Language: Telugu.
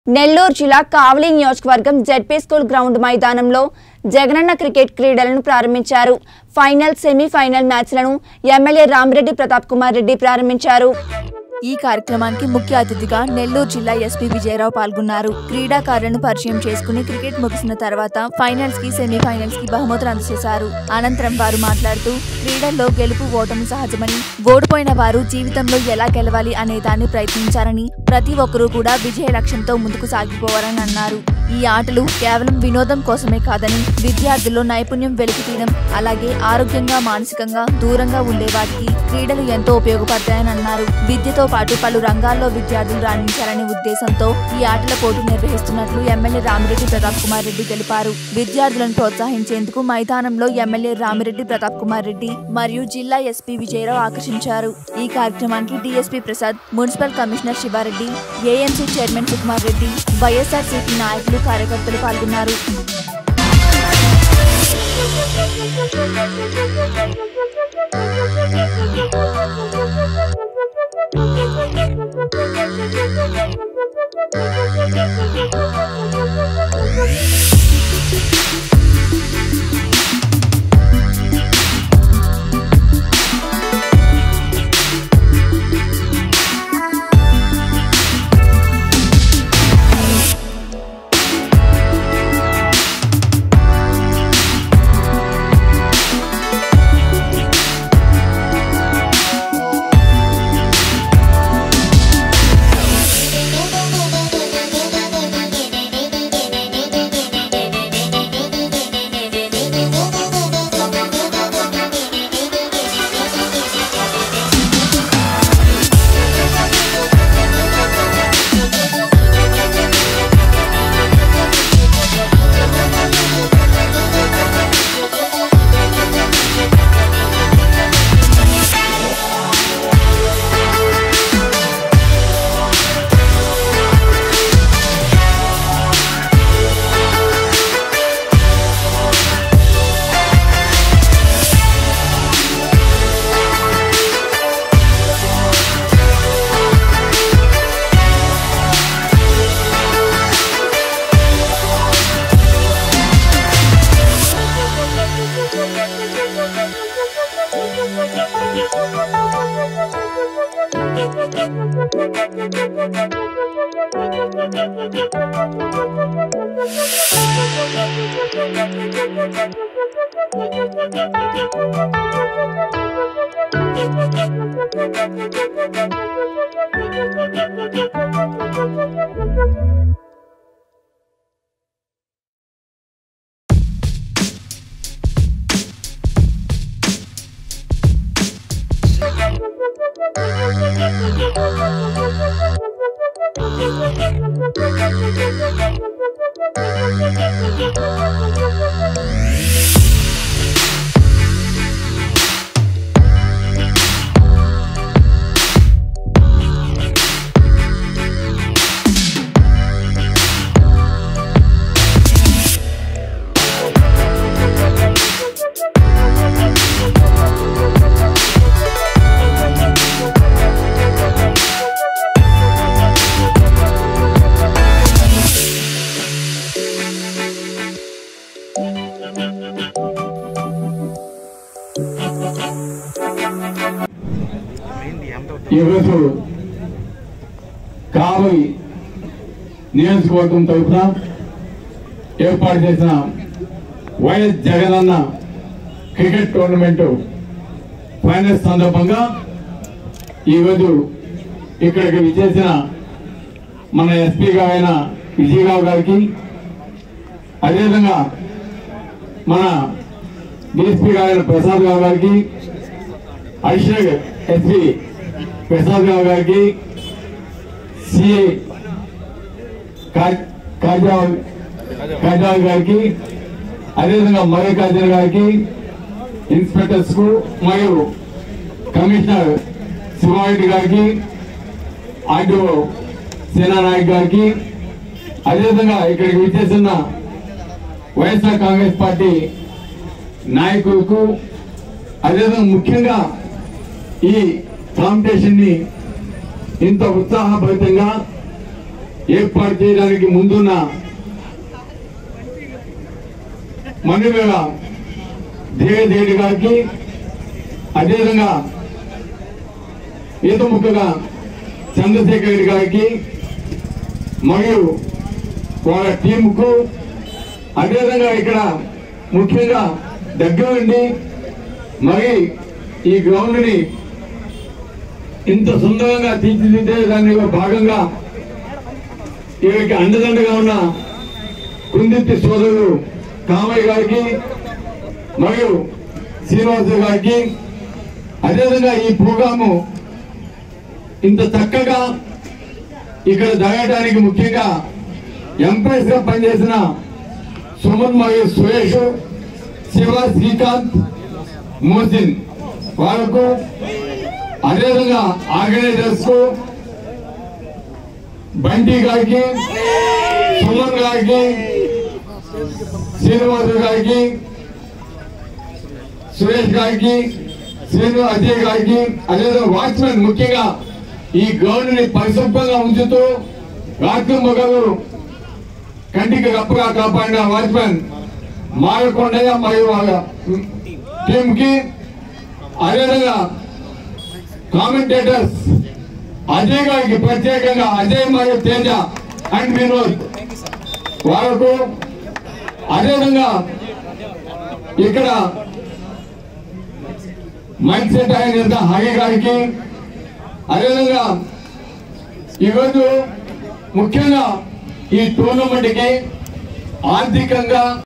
నెల్లూరు జిల్లా కావలి నియోజకవర్గం జెడ్పీ స్కూల్ గ్రౌండ్ మైదానంలో జగనన్న క్రికెట్ క్రీడలను ప్రారంభించారు ఫైనల్ సెమీఫైనల్ మ్యాచ్లను ఎమ్మెల్యే రామిరెడ్డి ప్రతాప్ కుమార్ రెడ్డి ప్రారంభించారు ఈ కార్యక్రమానికి ముఖ్య అతిథిగా నెల్లూరు జిల్లా ఎస్పీ విజయరావు పాల్గొన్నారు క్రీడాకారులను పరిచయం చేసుకుని క్రికెట్ ముగిసిన తర్వాత ఫైనల్స్ కి సెమీఫైనల్స్ కి బహుమతులు అందజేశారు అనంతరం వారు మాట్లాడుతూ క్రీడల్లో గెలుపు ఓటమి సహజమని ఓడిపోయిన వారు జీవితంలో ఎలా గెలవాలి అనే దాన్ని ప్రయత్నించారని ప్రతి ఒక్కరూ కూడా విజయ లక్ష్యంతో ముందుకు సాగిపోవాలని అన్నారు ఈ ఆటలు కేవలం వినోదం కోసమే కాదని విద్యార్థుల్లో నైపుణ్యం వెలికితీయడం అలాగే ఆరోగ్యంగా మానసికంగా దూరంగా ఉండే వాటికి క్రీడలు ఎంతో ఉపయోగపడతాయని అన్నారు విద్యతో పాటు పలు రంగాల్లో విద్యార్థులు రాణించాలనే ఉద్దేశంతో ఈ ఆటల పోటీ నిర్వహిస్తున్నట్లు ఎమ్మెల్యే రామిరెడ్డి ప్రతాప్ కుమార్ రెడ్డి తెలిపారు విద్యార్థులను ప్రోత్సహించేందుకు మైదానంలో ఎమ్మెల్యే రామిరెడ్డి ప్రతాప్ కుమార్ రెడ్డి మరియు జిల్లా ఎస్పీ విజయరావు ఆకర్షించారు ఈ కార్యక్రమానికి DSP Prasad municipal commissioner Sivareddy AMC chairman Sukumar Reddy YSRCP నాయకులు కార్యకర్తలు పాల్గొన్నారు ఈరోజు కావలి నియోజకవర్గం తరఫున ఏర్పాటు చేసిన YS Jagananna cricket tournament finals సందర్భంగా ఈరోజు ఇక్కడికి విచ్చేసిన మన ఎస్పీగా అయిన విజయరావు గారికి అదేవిధంగా మన డిఎస్పీ గారైన ప్రసాద్ రావు గారికి అడిషనల్ ఎస్పీ ప్రసాద్ రావు గారికి సిఐ కాజావల్ కాజావల్ గారికి అదేవిధంగా మల్లికార్జున గారికి ఇన్స్పెక్టర్స్ కు మరియు కమిషనర్ శివారెడ్డి గారికి ఆర్డీఓ సేనానాయక్ గారికి అదేవిధంగా ఇక్కడికి విచ్చేసిన వైఎస్ఆర్ కాంగ్రెస్ పార్టీ నాయకులకు అదేవిధంగా ముఖ్యంగా ఈ కాంపిటీషన్ ని ఇంత ఉత్సాహభరితంగా ఏర్పాటు చేయడానికి ముందున్న మనువేళ దేవదేవుడి గారికి అదేవిధంగా ఈత ముక్కగా చంద్రశేఖర్ రెడ్డి గారికి మరియు వాళ్ళ టీంకు అదేవిధంగా ఇక్కడ ముఖ్యంగా దగ్గర ఉండి మరి ఈ గ్రౌండ్ ని ఇంత సుందరంగా తీర్చిదిద్దే దానిలో భాగంగా వీరికి అండదండగా ఉన్న కుందిత్తి సోదరుడు కామయ్య గారికి మరియు శ్రీనివాసు గారికి అదేవిధంగా ఈ ప్రోగ్రాము ఇంత చక్కగా ఇక్కడ జరగడానికి ముఖ్యంగా ఎంప్రెస్ గా పనిచేసిన సుమన్ మరియు సురేష్ శివ శ్రీకాంత్ మోసిన్ వాళ్ళకు అదేవిధంగా ఆర్గనైజర్స్ కు బంటి గారికి సుమన్ గారికి శ్రీనివాసు గారికి సురేష్ గారికి శ్రీను అజయ్ గారికి అదేవిధంగా వాచ్మెన్ ముఖ్యంగా ఈ గ్రౌండ్ ని పరిశుభ్రంగా ఉంచుతూ రాత్రి మొగలు కంటికి రప్పుగా కాపాడిన వాచ్మెన్ మారకొండయ్య మరియు వాళ్ళ టీం కి అదేవిధంగా కామెంటేటర్స్ అజయ్ గారికి ప్రత్యేకంగా అజయ్ మరియు తేజ అండ్ వినోద్ వాళ్ళకు అదేవిధంగా ఇక్కడ మైక్ సెట్ అయిన హరి గారికి అదేవిధంగా ఈరోజు ముఖ్యంగా ఈ టోర్నమెంట్ కి ఆర్థికంగా